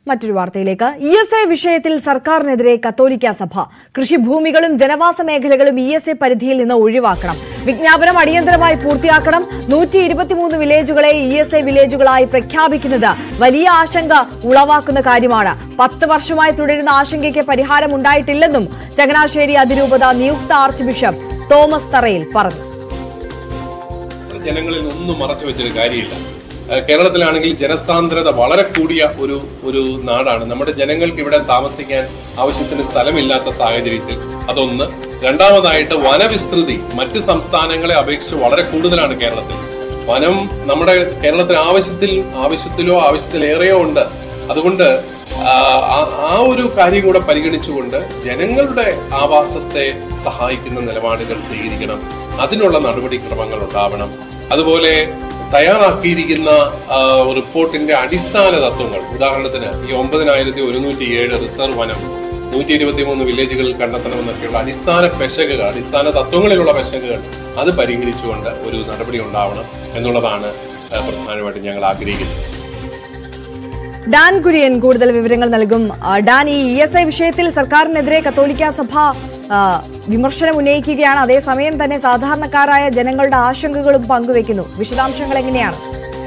മറ്റൊരു വാർത്തയിലേക്ക് E S A വിഷയത്തിൽ സർക്കാരിനെതിരെ കത്തോലിക്ക സഭ കൃഷിഭൂമികളും ജനവാസ മേഖലകളും ഇ എസ് എ പരിധിയിൽ നിന്ന് ഒഴിവാക്കണം വിജ്ഞാപനം അടിയന്തരമായി പൂർത്തിയാക്കണം നൂറ്റി ഇരുപത്തിമൂന്ന് വില്ലേജുകളെ ഇ എസ് എ വില്ലേജുകളായി പ്രഖ്യാപിക്കുന്നത് വലിയ ആശങ്ക ഉളവാക്കുന്ന കാര്യമാണ് പത്ത് വർഷമായി തുടരുന്ന ആശങ്കയ്ക്ക് പരിഹാരം ഉണ്ടായിട്ടില്ലെന്നും ചങ്ങനാശ്ശേരി അതിരൂപത നിയുക്ത ആർച്ച് ബിഷപ്പ് തോമസ് തറയിൽ പറഞ്ഞു ജനങ്ങളിൽ ഒന്നും മറച്ചു വെച്ചൊരു കാര്യമില്ല ഏഹ് കേരളത്തിലാണെങ്കിൽ ജനസാന്ദ്രത വളരെ കൂടിയ ഒരു ഒരു നാടാണ് നമ്മുടെ ജനങ്ങൾക്ക് ഇവിടെ താമസിക്കാൻ ആവശ്യത്തിന് സ്ഥലമില്ലാത്ത സാഹചര്യത്തിൽ അതൊന്ന് രണ്ടാമതായിട്ട് വനവിസ്തൃതി മറ്റ് സംസ്ഥാനങ്ങളെ അപേക്ഷിച്ച് വളരെ കൂടുതലാണ് കേരളത്തിൽ വനം നമ്മുടെ കേരളത്തിന് ആവശ്യത്തിൽ ആവശ്യത്തിലോ ആവശ്യത്തിലേറെയോ ഉണ്ട് അതുകൊണ്ട് ആ, ആ- ആ ഒരു കാര്യം കൂടെ പരിഗണിച്ചുകൊണ്ട് ജനങ്ങളുടെ ആവാസത്തെ സഹായിക്കുന്ന നിലപാടുകൾ സ്വീകരിക്കണം അതിനുള്ള നടപടിക്രമങ്ങൾ ഉണ്ടാവണം അതുപോലെ തയ്യാറാക്കിയിരിക്കുന്ന ആ, റിപ്പോർട്ടിന്റെ അടിസ്ഥാന തത്വങ്ങൾ ഉദാഹരണത്തിന് ഈ ഒമ്പതിനായിരത്തി ഒരുന്നൂറ്റി ഏഴ് റിസർവ് വനം നൂറ്റി ഇരുപത്തി മൂന്ന് വില്ലേജുകളിൽ കണ്ടെത്തണമെന്നൊക്കെയുള്ള അടിസ്ഥാന പെശകുകൾ അടിസ്ഥാന തത്വങ്ങളിലുള്ള പെശകുകൾ അത് പരിഹരിച്ചുകൊണ്ട് ഒരു നടപടി ഉണ്ടാവണം എന്നുള്ളതാണ് ആ, പ്രധാനമായിട്ടും ഞങ്ങൾ ആഗ്രഹിക്കുന്നത് ഡാൻ കുര്യൻ കൂടുതൽ വിവരങ്ങൾ നൽകും ആ, ഡാൻ ഈ ഇ എസ് ഐ വിഷയത്തിൽ സർക്കാരിനെതിരെ കത്തോലിക്ക സഭ ആ, വിമർശനം ഉന്നയിക്കുകയാണ് അതേസമയം തന്നെ സാധാരണക്കാരായ ജനങ്ങളുടെ ആശങ്കകളും പങ്കുവെക്കുന്നു വിശദാംശങ്ങൾ എങ്ങനെയാണ്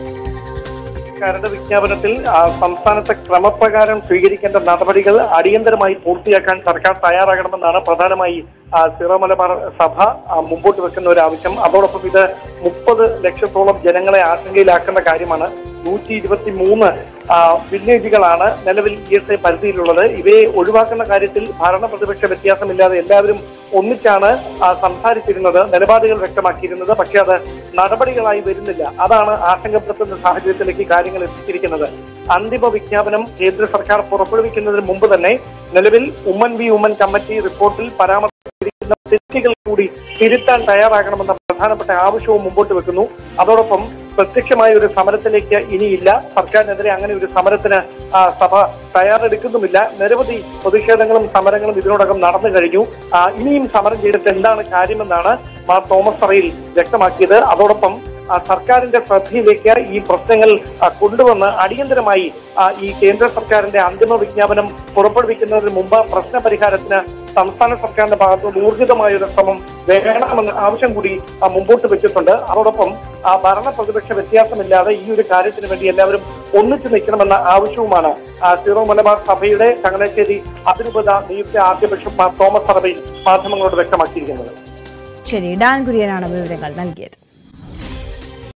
കരട് വിജ്ഞാപനത്തിൽ ആ, സംസ്ഥാനത്തെ ക്രമപ്രകാരം സ്വീകരിക്കേണ്ട നടപടികൾ അടിയന്തരമായി പൂർത്തിയാക്കാൻ സർക്കാർ തയ്യാറാകണമെന്നാണ് പ്രധാനമായി ആ, സിറോ മലബാർ സഭ ആ, മുമ്പോട്ട് വെക്കുന്ന ഒരു ആവശ്യം അതോടൊപ്പം ഇത് മുപ്പത് ലക്ഷത്തോളം ജനങ്ങളെ ആശങ്കയിലാക്കുന്ന കാര്യമാണ് നൂറ്റി ഇരുപത്തി മൂന്ന് വില്ലേജുകളാണ് നിലവിൽ ഇ എസ് ഐ പരിധിയിലുള്ളത് ഇവയെ ഒഴിവാക്കുന്ന കാര്യത്തിൽ ഭരണ പ്രതിപക്ഷ വ്യത്യാസമില്ലാതെ എല്ലാവരും ഒന്നിച്ചാണ് ആ, സംസാരിച്ചിരുന്നത് നിലപാടുകൾ വ്യക്തമാക്കിയിരുന്നത് പക്ഷേ അത് നടപടികളായി വരുന്നില്ല അതാണ് ആശങ്കപ്പെടുത്തുന്ന സാഹചര്യത്തിലേക്ക് കാര്യങ്ങൾ എത്തിച്ചിരിക്കുന്നത് അന്തിമ വിജ്ഞാപനം കേന്ദ്ര സർക്കാർ പുറപ്പെടുവിക്കുന്നതിന് മുമ്പ് തന്നെ നിലവിൽ ഉമ്മൻ വി ഉമ്മൻ കമ്മിറ്റി റിപ്പോർട്ടിൽ പരാമർശിച്ചിരിക്കുന്ന തെറ്റുകൾ കൂടി തിരുത്താൻ തയ്യാറാകണമെന്ന പ്രധാനപ്പെട്ട ആവശ്യവും മുമ്പോട്ട് വെക്കുന്നു അതോടൊപ്പം പ്രത്യക്ഷമായ ഒരു സമരത്തിലേക്ക് ഇനിയില്ല സർക്കാരിനെതിരെ അങ്ങനെ ഒരു സമരത്തിന് ആ, സഭ തയ്യാറെടുക്കുന്നുമില്ല നിരവധി പ്രതിഷേധങ്ങളും സമരങ്ങളും ഇതിനോടകം നടന്നു കഴിഞ്ഞു ആ, ഇനിയും സമരം ചെയ്തിട്ട് എന്താണ് കാര്യമെന്നാണ് മാർ തോമസ് തറയിൽ വ്യക്തമാക്കിയത് അതോടൊപ്പം ആ, സർക്കാരിന്റെ ശ്രദ്ധയിലേക്ക് ഈ പ്രശ്നങ്ങൾ ആ, കൊണ്ടുവന്ന് അടിയന്തരമായി ആ, ഈ കേന്ദ്ര സർക്കാരിന്റെ അന്തിമ വിജ്ഞാപനം പുറപ്പെടുവിക്കുന്നതിന് മുമ്പ് പ്രശ്ന പരിഹാരത്തിന് സംസ്ഥാന സർക്കാരിന്റെ ഭാഗത്തുനിന്ന് ഊർജിതമായ ഒരു ശ്രമം വേണമെന്ന ആവശ്യം കൂടി ആ, മുമ്പോട്ട് വെച്ചിട്ടുണ്ട് അതോടൊപ്പം ആ, ഭരണ പ്രതിപക്ഷ വ്യത്യാസമില്ലാതെ ഈ ഒരു കാര്യത്തിന് വേണ്ടി എല്ലാവരും ഒന്നിച്ചു നിൽക്കണമെന്ന ആവശ്യവുമാണ് ആ, സീറോ മലബാർ സഭയുടെ ചങ്ങനാശ്ശേരി അതിരൂപത നിയുക്ത ആദ്യ ബിഷപ്പ് മാർ തോമസ് സർവയിൽ മാധ്യമങ്ങളോട് വ്യക്തമാക്കിയിരിക്കുന്നത് ശരി ഡാൻ കുര്യനാണ് വിവരങ്ങൾ നൽകിയത്